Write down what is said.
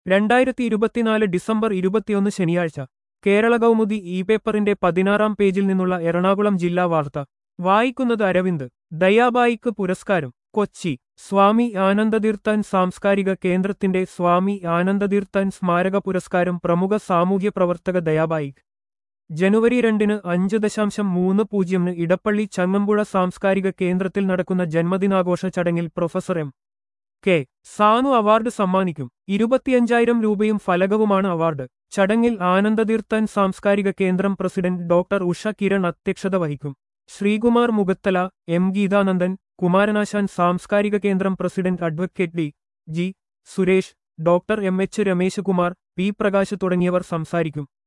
രണ്ടായിരത്തി ഇരുപത്തിനാല് ഡിസംബർ ഇരുപത്തിയൊന്ന് ശനിയാഴ്ച കേരള കൗമുദി ഇ പേപ്പറിന്റെ പതിനാറാം പേജിൽ നിന്നുള്ള എറണാകുളം ജില്ലാ വാർത്ത വായിക്കുന്നത് അരവിന്ദ് ദയാബായിക്ക് പുരസ്കാരം കൊച്ചി സ്വാമി ആനന്ദതീർത്ഥൻ സാംസ്കാരിക കേന്ദ്രത്തിന്റെ സ്വാമി ആനന്ദതീർത്ഥൻ സ്മാരക പുരസ്കാരം പ്രമുഖ സാമൂഹ്യ പ്രവർത്തക ദയാബായി ജനുവരി രണ്ടിന് അഞ്ച് ദശാംശം മൂന്ന് പൂജ്യമിന് ഇടപ്പള്ളി ചങ്ങമ്പുഴ സാംസ്കാരിക കേന്ദ്രത്തിൽ നടക്കുന്ന ജന്മദിനാഘോഷ ചടങ്ങിൽ professor M K Sanu award സമ്മാനിക്കും ഇരുപത്തിയഞ്ചായിരം രൂപയും ഫലകവുമാണ് അവാർഡ് ചടങ്ങിൽ ആനന്ദതീർത്ഥൻ സാംസ്കാരിക കേന്ദ്രം പ്രസിഡന്റ് ഡോക്ടർ ഉഷ കിരൺ അധ്യക്ഷത വഹിക്കും ശ്രീകുമാർ മുഖത്തല എം ഗീതാനന്ദൻ കുമാരനാശാൻ സാംസ്കാരിക കേന്ദ്രം president advocate D G Suresh doctor M H Rameshkumar P Prakash തുടങ്ങിയവർ സംസാരിക്കും